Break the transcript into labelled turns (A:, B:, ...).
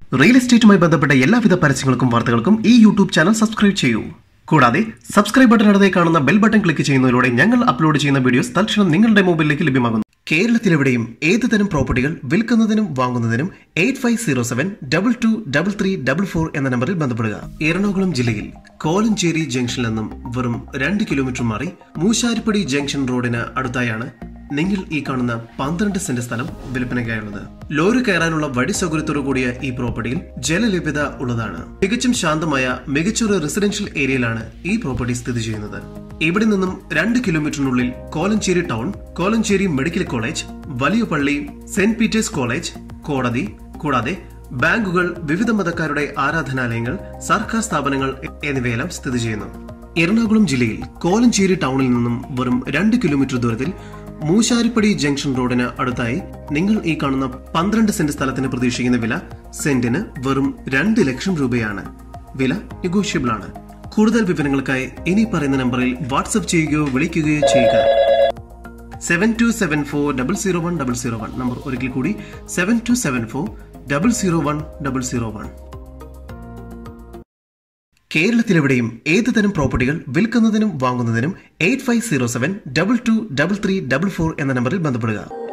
A: real എസ്റ്റേറ്റുമായി ബന്ധപ്പെട്ട എല്ലാവിധ പരസ്യങ്ങൾക്കും വാർത്തകൾക്കും ഈ യൂട്യൂബ് ചാനൽ സബ്സ്ക്രൈബ് ചെയ്യൂ കൂടാതെ സബ്സ്ക്രൈബ് ബട്ടൺ അടുത്തേ കാണുന്ന ബെൽ ബട്ടൺ ക്ലിക്ക് ചെയ്യുന്നതിലൂടെ ഞങ്ങൾ അപ്ലോഡ് ചെയ്യുന്ന വീഡിയോസ് തൽക്ഷണം നിങ്ങളുടെ മൊബൈലിലേക്ക് ലഭ്യമാകുന്നു കേരളത്തിലെവിടെയും ഏത് തരം പ്രോപ്പർട്ടികൾ വിൽക്കുന്നതിനും വാങ്ങുന്നതിനും eight five zero seven double two double three double four എന്ന നമ്പറിൽ ബന്ധപ്പെടുക എറണാകുളം ജില്ലയിൽ കോലഞ്ചേരി ജംഗ്ഷനിൽ നിന്നും വെറും രണ്ട് കിലോമീറ്റർ മാറി മൂശാരിപ്പടി ജംഗ്ഷൻ റോഡിന് അടുത്തായാണ് നിങ്ങൾ ഈ കാണുന്ന പന്ത്രണ്ട് സെന്റ് സ്ഥലം വിൽപ്പനയ്ക്കായുള്ളത് ലോറി കയറാനുള്ള വഴി സൗകര്യത്തോടു കൂടിയ ഈ പ്രോപ്പർട്ടിയിൽ ജലലഭ്യത ഉള്ളതാണ് തികച്ചും ശാന്തമായ മികച്ചൊരു റെസിഡൻഷ്യൽ ഏരിയയിലാണ് ഈ പ്രോപ്പർട്ടി സ്ഥിതി ചെയ്യുന്നത് ഇവിടെ നിന്നും രണ്ട് കിലോമീറ്ററിനുള്ളിൽ Kolenchery town Kolenchery medical college വലിയ പള്ളി സെന്റ് പീറ്റേഴ്സ് കോളേജ് കോടതി കൂടാതെ ബാങ്കുകൾ വിവിധ മതക്കാരുടെ ആരാധനാലയങ്ങൾ സർക്കാർ സ്ഥാപനങ്ങൾ എന്നിവയെല്ലാം സ്ഥിതി ചെയ്യുന്നു എറണാകുളം ജില്ലയിൽ കോലഞ്ചേരി ടൗണിൽ നിന്നും വെറും രണ്ട് കിലോമീറ്റർ ദൂരത്തിൽ മൂശാരിപ്പടി ജംഗ്ഷൻ റോഡിന് അടുത്തായി നിങ്ങൾ ഈ കാണുന്ന പന്ത്രണ്ട് സെന്റ് സ്ഥലത്തിന് പ്രതീക്ഷിക്കുന്ന വില സെന്റിന് വെറും രണ്ട് ലക്ഷം രൂപയാണ് വില നെഗോഷ്യബിൾ ആണ് കൂടുതൽ വിവരങ്ങൾക്കായി ഇനി പറയുന്ന നമ്പറിൽ വാട്സ്ആപ്പ് ചെയ്യുകയോ വിളിക്കുകയോ ചെയ്യുക seven two seven four double zero one double zero one number ഒരിക്കൽ കൂടി seven two seven four double zero one double zero one കേരളത്തിലെവിടെയും ഏത് തരം പ്രോപ്പർട്ടികൾ വിൽക്കുന്നതിനും വാങ്ങുന്നതിനും eight five zero seven double two double three double four എന്ന നമ്പറിൽ ബന്ധപ്പെടുക